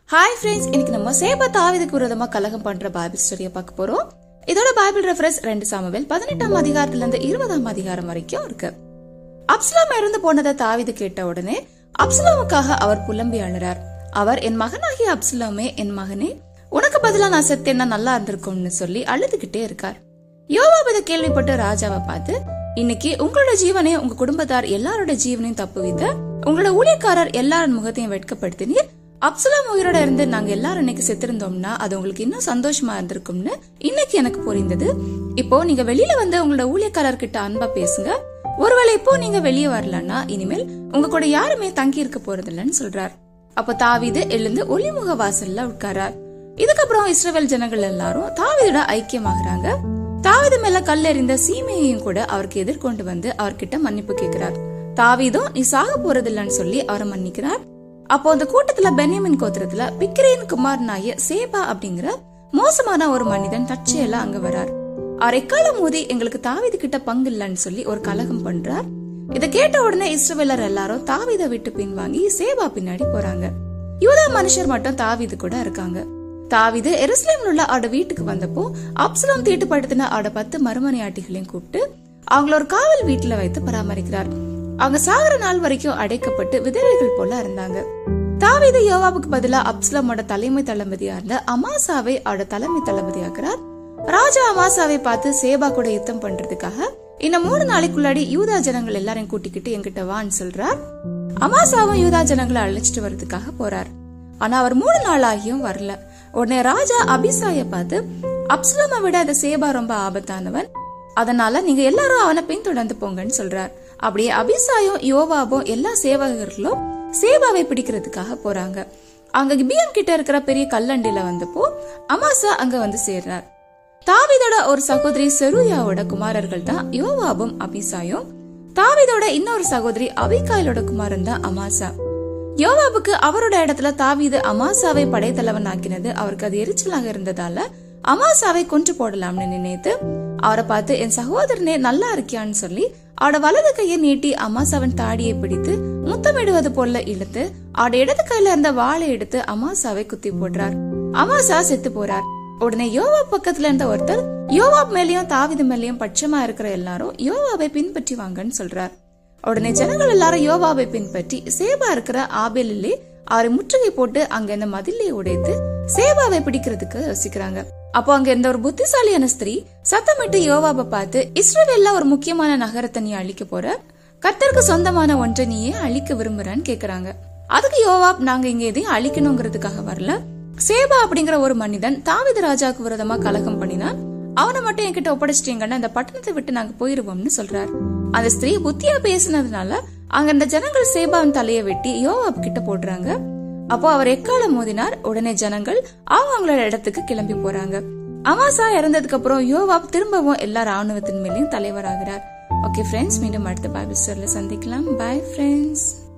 hi friends இன்னைக்கு நம்ம சேபா தாவிதுக்கு விரோதமா கலகம் பண்ற பைபிள் ஸ்டோரியை பார்க்க போறோம் இதோட பைபிள் ரெஃபரன்ஸ் ரெண்டு சாமுவேல் பதினெட்டாம் அதிகாரத்துல இருந்து இருபதாம் அதிகாரம் வரைக்கும் இருக்கு அப்சலாம் இறந்து போனதை தாவிது கேட்ட உடனே அப்சலாமுக்காக அவர் புலம்பி அழுறார் அவர் என் மகனாகிய அப்சலாமே என் மகனே உனக்கு பதிலா நான் செத்தேன்னா நல்லா இருந்திருக்கும்னு சொல்லி அழுதுகிட்டே இருக்கார் யோவாப் இதை கேள்விப்பட்டு ராஜாவை பார்த்து இன்னைக்கு உங்களோட ஜீவனை உங்க குடும்பத்தார் எல்லாரோட ஜீவனையும் தப்புவித்த உங்களோட ஊழியக்காரர் எல்லாரோட முகத்தையும் வெட்கப்படுத்தினீர் அப்சலாம் உயிரோட இருந்து நாங்க எல்லாரும் இன்னைக்கு செத்திருந்தோம்னா அது உங்களுக்கு இன்னும் சந்தோஷமா இருந்திருக்கும்னு இன்னைக்கு எனக்கு புரிந்தது இப்போ நீங்க வெளியில வந்து உங்களோட ஊழியக்காரர் கிட்ட அன்பா பேசுங்க ஒருவேளை இப்போ நீங்க வெளியே வரலன்னா இனிமேல் உங்க கூட யாருமே தங்கி இருக்க போறதில்லன்னு சொல்றார் அப்போ தாவீது எழுந்து ஒளிமுக வாசல்ல உட்காரார் இதுக்கப்புறம் இஸ்ரவேல் ஜனங்கள் எல்லாரும் தாவீதோட ஐக்கியமாகறாங்க தாவீது மேல கல்லெறிந்த சீமையையும் கூட அவருக்கு எதிர்கொண்டு வந்து அவர்கிட்ட மன்னிப்பு கேட்கிறார் தாவீதும் நீ சாக போறதில்லன்னு சொல்லி அவரை மன்னிக்கிறார் அப்போ அந்த கூட்டத்துல பென்யமின் கோத்திரத்துல பிக்ரேன் குமார் நாய சேபா அப்படிங்கிற மோசமான ஒரு மனிதன் தற்செயலா அங்க வரார் அவர் எக்காலம் மோதி எங்களுக்கு தாவீது கிட்ட பங்கு இல்லைன்னு சொல்லி ஒரு கலகம் பண்றார் இத கேட்ட உடனே இஸ்ரவேலர் எல்லாரும் தாவீதை விட்டு பின்வாங்கி சேபா பின்னாடி போறாங்க யூதா மனுஷர் மட்டும் தாவீது கூட இருக்காங்க தாவீது எருசலேம்ல உள்ள அவட வீட்டுக்கு வந்தப்போ அப்சலம் தீட்டுப்படுத்தின அவட பத்து மறுமனையாட்டிகளையும் கூப்பிட்டு அவங்கள ஒரு காவல் வீட்டுல வைத்து பராமரிக்கிறார் அவங்க சாகர நாள் வரைக்கும் அடைக்கப்பட்டு விதவைகள் போல இருந்தாங்க தாவீது யோவாவுக்கு பதிலா அப்சலமோட தலைமை தளபதியா இருந்த அமாசாவை அவட தலைமை தளபதியாக்குறார் ராஜா அமாசாவை பார்த்து சேபா கூட யுத்தம் பண்றதுக்காக இன்னும் மூணு நாளைக்குள்ளாடி யூதா ஜனங்கள் எல்லாரையும் கூட்டிக்கிட்டு என்கிட்ட வான்னு சொல்றார் அமாசாவும் யூதா ஜனங்களை அழைச்சிட்டு வர்றதுக்காக போறார் ஆனா அவர் மூணு நாள் ஆகியும் வரல உடனே ராஜா அபிசாய பார்த்து அப்சலமை விட அந்த சேபா ரொம்ப ஆபத்தானவன் அதனால நீங்க எல்லாரும் அவனை பின்தொடர்ந்து போங்கன்னு சொல்றார் அப்படியே அபிசாயும் யோவாபும் எல்லா சேவகர்களும் சேபாவை பிடிக்கிறதுக்காக போறாங்க அங்க கிபியன் கிட்ட இருக்கிற பெரிய கல்லண்டில வந்தப்போ அமாசா அங்க வந்து சேர்றார் தாவிதோட ஒரு சகோதரி செருயாவோட குமாரர்கள் தான் யோவாபும் அபிசாயும் தாவிதோட இன்னொரு சகோதரி அபிகாயிலோட குமாரன் தான் அமாசா யோவாபுக்கு அவரோட இடத்துல தாவீது அமாசாவை படைத்தலைவன் ஆக்கினது அவருக்கு அது எரிச்சலாக இருந்ததால அமாசாவை கொன்று போடலாம்னு நினைத்து அவரை பார்த்து என் சகோதரனே நல்லா இருக்கியான்னு சொல்லி அவட வலது கையை நீட்டி அமாசாவின் தாடியை பிடித்து முத்தமிடுவது போல இழுத்து அவட இடது கையில இருந்த வாளை எடுத்து அமாசாவை குத்தி போடுறார் அமாசா செத்து போறார் உடனே யோவாப் பக்கத்துல இருந்த ஒருத்தர் யோவாப் மேலயும் தாவிது மேலயும் பட்சமா இருக்கிற எல்லாரும் யோவாவை பின்பற்றி வாங்கன்னு சொல்றார் உடனே ஜனங்கள் எல்லாரும் யோவாவை பின்பற்றி சேபா இருக்கிற ஆபேலிலே அவரை முற்றுகை போட்டு அங்க இந்த மதிலை உடைத்து சேபாவை பிடிக்கிறதுக்கு யோசிக்கிறாங்க அப்போ அங்க இருந்த ஒரு புத்திசாலியான ஸ்திரீ சத்தமிட்டு யோவாவை பார்த்து இஸ்ரேவேல்ல ஒரு முக்கியமான நகரத்தை நீ அழிக்க போற கர்த்தருக்கு சொந்தமான ஒன்றை நீயே அழிக்க விரும்புறான்னு கேக்குறாங்க அதுக்கு யோவாப் நாங்க இங்க எதையும் அழிக்கணுங்கிறதுக்காக வரல சேபா அப்படிங்கிற ஒரு மனிதன் தாவித ராஜாவுக்கு விரோதமா கலகம் பண்ணினான் அவனை மட்டும் என்கிட்ட ஒப்படைச்சிட்டீங்கன்னா இந்த பட்டணத்தை விட்டு நாங்க போயிருவோம்னு சொல்றார் அந்த ஸ்திரீ புத்தியா பேசினதுனால அங்க இருந்த ஜனங்கள் சேபாவின் தலையை வெட்டி யோவாப் கிட்ட போடுறாங்க அப்போ அவர் எக்காலம் மோதினார் உடனே ஜனங்கள் அவங்க அவங்களோட இடத்துக்கு கிளம்பி போறாங்க அமாசா இறந்ததுக்கு அப்புறம் யோவாப் திரும்பவும் எல்லா ராணுவத்தின் மேலேயும் தலைவராகிறார் ஓகே ஃப்ரெண்ட்ஸ் மீண்டும் அடுத்த பைபிள் ஸ்டோரியில் சந்திக்கலாம் பாய் ஃப்ரெண்ட்ஸ்